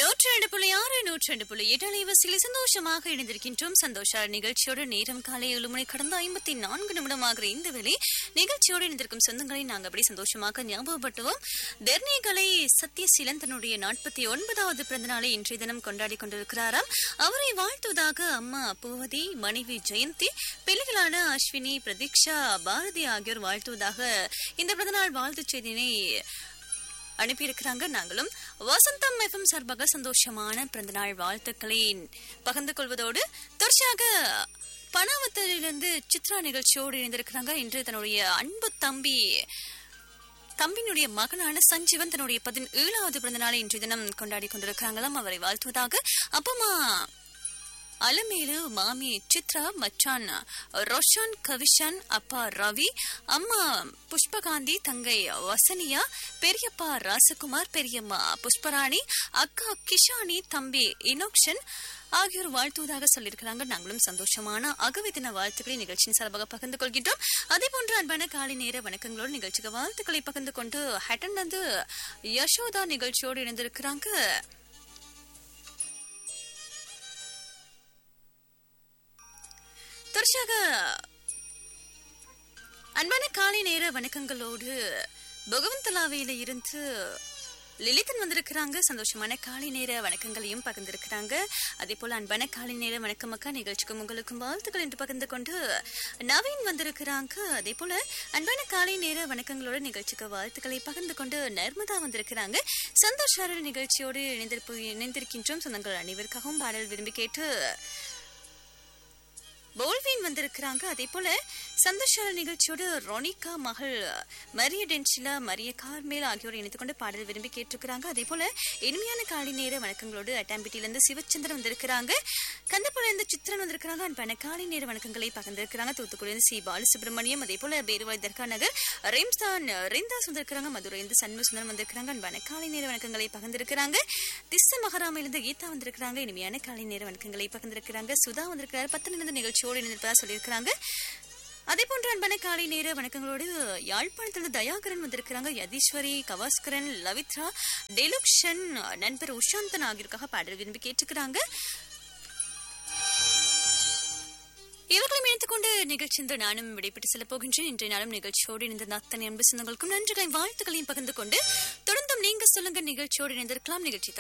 நூற்றி ரெண்டு புள்ளி ஆறு நூற்றி ரெண்டு புள்ளி எட்டு அலைவரிசையில் சந்தோஷமாக இணைந்திருக்கின்றோம் சந்தோஷ நிகழ்ச்சியோடு நேரம் காலை ஏழு மணி கடந்த ஐம்பத்தி நான்கு நிமிடமாகிற இந்த வேளை நிகழ்ச்சியோடு இணைந்திருக்கும் சொந்தங்களை நாங்கள் அப்படி சந்தோஷமாக ஞாபகப்படுத்துவோம் தெர்னிகலை சத்யசீலன் தன்னுடைய நாற்பத்தி ஒன்பதாவது பிறந்த நாளை இன்றைய தினம் கொண்டாடி கொண்டிருக்கிறாராம் அவரை வாழ்த்துவதாக அம்மா பூவதி மனைவி ஜெயந்தி பிள்ளைகளான அஸ்வினி பிரதீக்ஷா பாரதி ஆகியோர் வாழ்த்துவதாக இந்த பிறந்தநாள் வாழ்த்துச் செய்தியினை அனுப்பியிருக்கிறாங்க நாங்களும் வசந்தம் எஃப்எம் சார்பாக சந்தோஷமான பிறந்தநாள் வாழ்த்துக்களை பகிர்ந்து கொள்வதோடு தொடர்ச்சியாக பனாவத்திலிருந்து சித்ரா நிகழ்ச்சியோடு இணைந்திருக்கிறாங்க இன்று தன்னுடைய அன்பு தம்பி தம்பியினுடைய மகனான சஞ்சீவன் தன்னுடைய பதினேழாவது பிறந்த நாளை இன்றைய தினம் கொண்டாடி கொண்டிருக்கிறாங்களாம் அவரை வாழ்த்துவதாக அப்பமா அலமேலு மாமி சித்ரா மச்சான் ரோஷன் கவிஷன் அப்பா ரவி அம்மா புஷ்பகாந்தி தங்கை வசனியா பெரியப்பா ராசகுமார் பெரியம்மா புஷ்பராணி அக்கா கிஷானி தம்பி இனோக்ஷன் ஆகியோர் வாழ்த்துவதாக சொல்லியிருக்கிறாங்க நாங்களும் சந்தோஷமான அகவை தின வாழ்த்துக்களை நிகழ்ச்சியின் சார்பாக பகிர்ந்து கொள்கின்றோம் அதே போன்று அன்பான காலை நேர வணக்கங்களோடு நிகழ்ச்சிக்கு வாழ்த்துக்களை பகிர்ந்து கொண்டு ஹட்டன் வந்து யசோதா நிகழ்ச்சியோடு இணைந்திருக்கிறாங்க தொடர்ச்சியாக அன்பான காலை நேர வணக்கங்களோடு பகவந்தலாவையில இருந்து லிலிதன் வந்திருக்கிறாங்க சந்தோஷமான காலை நேர வணக்கங்களையும் பகிர்ந்திருக்கிறாங்க அதே போல அன்பான காலை நேர வணக்கம் அக்கா நிகழ்ச்சிக்கும் உங்களுக்கும் வாழ்த்துக்கள் என்று பகிர்ந்து கொண்டு நவீன் வந்திருக்கிறாங்க அதே போல அன்பான காலை நேர வணக்கங்களோட நிகழ்ச்சிக்கு வாழ்த்துக்களை பகிர்ந்து கொண்டு நர்மதா வந்திருக்கிறாங்க சந்தோஷாரர் நிகழ்ச்சியோடு இணைந்திருப்பு இணைந்திருக்கின்றோம் சொந்தங்கள் அனைவருக்காகவும் பாடல் விரும்பி கேட்டு போல்வின் வந்திருக்கிறாங்க அதே போல சந்தோஷால நிகழ்ச்சியோடு ரொனிகா மகள் மரிய டென்சிலா மரிய கார்மேல் ஆகியோர் இணைத்துக் கொண்டு பாடல் விரும்பி கேட்டிருக்கிறாங்க அதே போல இனிமையான காலை நேர வணக்கங்களோடு அட்டாம்பிட்டியிலிருந்து சிவச்சந்திரன் வந்திருக்கிறாங்க கந்தப்புல சித்திரன் வந்திருக்கிறாங்க அன்பான காலை நேர வணக்கங்களை பகிர்ந்திருக்கிறாங்க தூத்துக்குடியிலிருந்து சி பாலசுப்ரமணியம் அதே போல பேருவாய் தர்கா நகர் ரெம்ஸ்தான் ரிந்தாஸ் வந்திருக்கிறாங்க மதுரையிலிருந்து சண்முக சுந்தரம் வந்திருக்கிறாங்க அன்பான காலை நேர வணக்கங்களை பகிர்ந்திருக்கிறாங்க திஸ்ஸ மகாராமிலிருந்து கீதா வந்திருக்கிறாங்க இனிமையான காலை நேர வணக்கங்களை பகிர்ந்திருக்கிறாங்க சுதா வந்திருக்கிறார் பத்து நிமிட நிகழ்ச்சியோடு இணைந்திருப்பதா சொல்லியிருக்கிறாங்க அதே போன்ற அன்பான காலை நேர வணக்கங்களோடு யாழ்ப்பாணத்திலிருந்து தயாகரன் வந்திருக்கிறாங்க யதீஸ்வரி கவாஸ்கரன் லவித்ரா டெலுக்ஷன் நண்பர் உஷாந்தன் ஆகியோருக்காக பாடல் விரும்பி கேட்டுக்கிறாங்க இவர்களை இணைத்துக் கொண்டு நிகழ்ச்சி இன்று நானும் விடைபெற்று செல்ல போகின்றேன் இன்றைய நாளும் நிகழ்ச்சியோடு இணைந்த அத்தனை அன்பு சொந்தங்களுக்கும் நன்றிகளையும் வாழ்த்துக்களையும் பகிர்ந்து கொண்டு தொடர்ந்தும் நீங்க சொல்லுங்க நிகழ்ச்சியோடு இணைந்திருக்கலாம் நிகழ்ச்சி